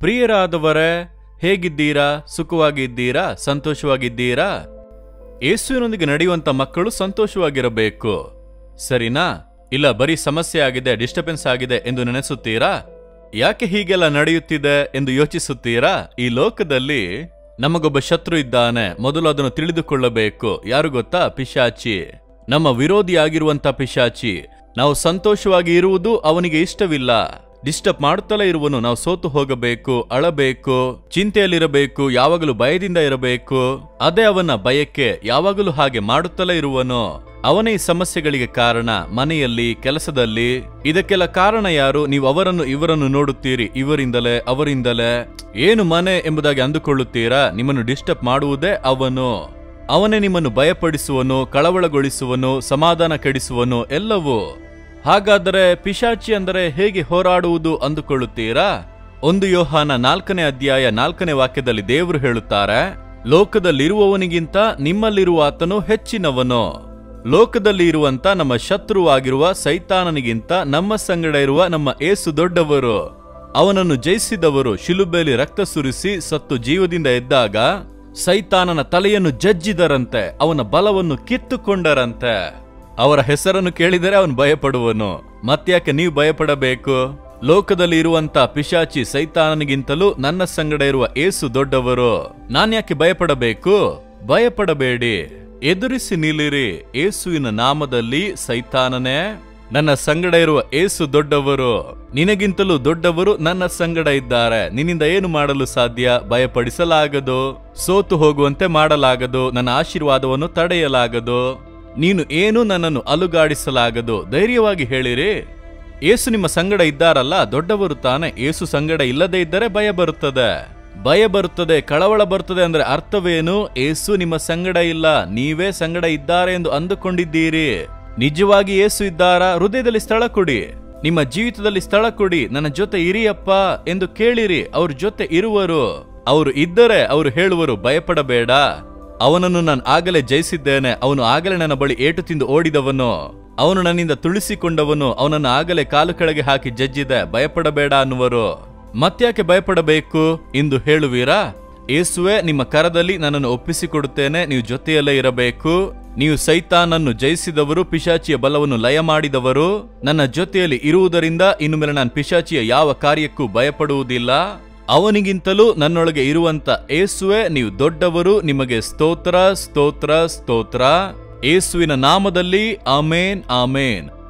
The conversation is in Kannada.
ಪ್ರಿಯರಾದವರೇ ಹೇಗಿದ್ದೀರಾ ಸುಖವಾಗಿದ್ದೀರಾ ಸಂತೋಷವಾಗಿದ್ದೀರಾ ಯೇಸುವಿನೊಂದಿಗೆ ನಡೆಯುವಂತ ಮಕ್ಕಳು ಸಂತೋಷವಾಗಿರಬೇಕು ಸರಿನಾ ಇಲ್ಲ ಬರೀ ಸಮಸ್ಯೆ ಆಗಿದೆ ಡಿಸ್ಟರ್ಬೆನ್ಸ್ ಆಗಿದೆ ಎಂದು ನೆನೆಸುತ್ತೀರಾ ಯಾಕೆ ಹೀಗೆಲ್ಲ ನಡೆಯುತ್ತಿದೆ ಎಂದು ಯೋಚಿಸುತ್ತೀರಾ ಈ ಲೋಕದಲ್ಲಿ ನಮಗೊಬ್ಬ ಶತ್ರು ಇದ್ದಾನೆ ಮೊದಲು ಅದನ್ನು ತಿಳಿದುಕೊಳ್ಳಬೇಕು ಯಾರು ಗೊತ್ತಾ ಪಿಶಾಚಿ ನಮ್ಮ ವಿರೋಧಿಯಾಗಿರುವಂತ ಪಿಶಾಚಿ ನಾವು ಸಂತೋಷವಾಗಿ ಇರುವುದು ಅವನಿಗೆ ಇಷ್ಟವಿಲ್ಲ ಡಿಸ್ಟರ್ಬ್ ಮಾಡುತ್ತಲೇ ಇರುವನು ನಾವು ಸೋತು ಹೋಗಬೇಕು ಅಳಬೇಕು ಚಿಂತೆಯಲ್ಲಿರಬೇಕು ಯಾವಾಗಲೂ ಭಯದಿಂದ ಇರಬೇಕು ಅದೇ ಅವನ ಭಯಕ್ಕೆ ಯಾವಾಗಲೂ ಹಾಗೆ ಮಾಡುತ್ತಲೇ ಇರುವನು ಅವನೇ ಈ ಸಮಸ್ಯೆಗಳಿಗೆ ಕಾರಣ ಮನೆಯಲ್ಲಿ ಕೆಲಸದಲ್ಲಿ ಇದಕ್ಕೆಲ್ಲ ಕಾರಣ ಯಾರು ನೀವು ಅವರನ್ನು ಇವರನ್ನು ನೋಡುತ್ತೀರಿ ಇವರಿಂದಲೇ ಅವರಿಂದಲೇ ಏನು ಮನೆ ಎಂಬುದಾಗಿ ಅಂದುಕೊಳ್ಳುತ್ತೀರಾ ನಿಮ್ಮನ್ನು ಡಿಸ್ಟರ್ಬ್ ಮಾಡುವುದೇ ಅವನು ಅವನೇ ನಿಮ್ಮನ್ನು ಭಯಪಡಿಸುವನು ಕಳವಳಗೊಳಿಸುವನು ಸಮಾಧಾನ ಕೆಡಿಸುವನು ಎಲ್ಲವೂ ಹಾಗಾದರೆ ಪಿಶಾಚಿ ಅಂದರೆ ಹೇಗೆ ಹೋರಾಡುವುದು ಅಂದುಕೊಳ್ಳುತ್ತೀರಾ ಒಂದು ಯೋಹಾನ ನಾಲ್ಕನೇ ಅಧ್ಯಾಯ ನಾಲ್ಕನೇ ವಾಕ್ಯದಲ್ಲಿ ದೇವರು ಹೇಳುತ್ತಾರೆ ಲೋಕದಲ್ಲಿರುವವನಿಗಿಂತ ನಿಮ್ಮಲ್ಲಿರುವ ಆತನು ಹೆಚ್ಚಿನವನು ಲೋಕದಲ್ಲಿ ಇರುವಂತ ನಮ್ಮ ಶತ್ರುವಾಗಿರುವ ಸೈತಾನನಿಗಿಂತ ನಮ್ಮ ಸಂಗಡ ಇರುವ ನಮ್ಮ ಏಸು ದೊಡ್ಡವರು ಅವನನ್ನು ಜಯಿಸಿದವರು ಶಿಲುಬೆಯಲ್ಲಿ ರಕ್ತ ಸುರಿಸಿ ಸತ್ತು ಜೀವದಿಂದ ಎದ್ದಾಗ ಸೈತಾನನ ತಲೆಯನ್ನು ಜಜ್ಜಿದರಂತೆ ಅವನ ಬಲವನ್ನು ಕಿತ್ತುಕೊಂಡರಂತೆ ಅವರ ಹೆಸರನ್ನು ಕೇಳಿದರೆ ಅವನು ಭಯಪಡುವನು ಮತ್ತ್ಯಾಕೆ ನೀವು ಭಯಪಡಬೇಕು ಲೋಕದಲ್ಲಿ ಇರುವಂತ ಪಿಶಾಚಿ ಸೈತಾನನಿಗಿಂತಲೂ ನನ್ನ ಸಂಗಡ ಇರುವ ಏಸು ದೊಡ್ಡವರು ನಾನ್ಯಾಕೆ ಭಯಪಡಬೇಕು ಭಯಪಡಬೇಡಿ ಎದುರಿಸಿ ನಿಲ್ಲಿರಿ ಏಸುವಿನ ನಾಮದಲ್ಲಿ ಸೈತಾನನೇ ನನ್ನ ಸಂಗಡ ಇರುವ ಏಸು ದೊಡ್ಡವರು ನಿನಗಿಂತಲೂ ದೊಡ್ಡವರು ನನ್ನ ಸಂಗಡ ಇದ್ದಾರೆ ನಿನ್ನಿಂದ ಏನು ಮಾಡಲು ಸಾಧ್ಯ ಭಯಪಡಿಸಲಾಗದು ಸೋತು ಹೋಗುವಂತೆ ಮಾಡಲಾಗದು ನನ್ನ ಆಶೀರ್ವಾದವನ್ನು ತಡೆಯಲಾಗದು ನೀನು ಏನು ನನ್ನನ್ನು ಅಲುಗಾಡಿಸಲಾಗದು ಧೈರ್ಯವಾಗಿ ಹೇಳಿರಿ ಏಸು ನಿಮ್ಮ ಸಂಗಡ ಇದ್ದಾರಲ್ಲ ದೊಡ್ಡವರು ತಾನೆ ಏಸು ಸಂಗಡ ಇಲ್ಲದೆ ಇದ್ದರೆ ಭಯ ಬರುತ್ತದೆ ಭಯ ಬರುತ್ತದೆ ಕಳವಳ ಬರುತ್ತದೆ ಅಂದ್ರೆ ಅರ್ಥವೇನು ಏಸು ನಿಮ್ಮ ಸಂಗಡ ಇಲ್ಲ ನೀವೇ ಸಂಗಡ ಇದ್ದಾರೆ ಎಂದು ಅಂದುಕೊಂಡಿದ್ದೀರಿ ನಿಜವಾಗಿ ಏಸು ಇದ್ದಾರಾ ಹೃದಯದಲ್ಲಿ ಸ್ಥಳ ಕೊಡಿ ನಿಮ್ಮ ಜೀವಿತದಲ್ಲಿ ಸ್ಥಳ ಕೊಡಿ ನನ್ನ ಜೊತೆ ಇರಿಯಪ್ಪ ಎಂದು ಕೇಳಿರಿ ಅವ್ರ ಜೊತೆ ಇರುವರು ಅವರು ಇದ್ದರೆ ಅವರು ಹೇಳುವರು ಭಯಪಡಬೇಡ ಅವನನ್ನು ನಾನು ಆಗಲೇ ಜಯಿಸಿದ್ದೇನೆ ಅವನು ಆಗಲೇ ನನ್ನ ಬಳಿ ಏಟು ತಿಂದು ಓಡಿದವನು ಅವನು ನನ್ನಿಂದ ತುಳಿಸಿಕೊಂಡವನು ಅವನನ್ನು ಆಗಲೇ ಕಾಲು ಕೆಳಗೆ ಹಾಕಿ ಜಜ್ಜಿದೆ ಭಯಪಡಬೇಡ ಅನ್ನುವರು ಮತ್ತ್ಯಾಕೆ ಭಯಪಡಬೇಕು ಎಂದು ಹೇಳುವೀರಾ ಏಸುವೆ ನಿಮ್ಮ ಕರದಲ್ಲಿ ನನ್ನನ್ನು ಒಪ್ಪಿಸಿಕೊಡುತ್ತೇನೆ ನೀವು ಜೊತೆಯಲ್ಲೇ ಇರಬೇಕು ನೀವು ಸೈತಾನನ್ನು ಜಯಿಸಿದವರು ಪಿಶಾಚಿಯ ಬಲವನ್ನು ಲಯ ಮಾಡಿದವರು ನನ್ನ ಜೊತೆಯಲ್ಲಿ ಇರುವುದರಿಂದ ಇನ್ನು ಮೇಲೆ ನಾನು ಪಿಶಾಚಿಯ ಯಾವ ಕಾರ್ಯಕ್ಕೂ ಭಯಪಡುವುದಿಲ್ಲ ಅವನಿಗಿಂತಲೂ ನನ್ನೊಳಗೆ ಇರುವಂತ ಏಸುವೆ ನೀವು ದೊಡ್ಡವರು ನಿಮಗೆ ಸ್ತೋತ್ರ ಸ್ತೋತ್ರ ಸ್ತೋತ್ರ ಏಸುವಿನ ನಾಮದಲ್ಲಿ ಆಮೇನ್ ಆಮೇನ್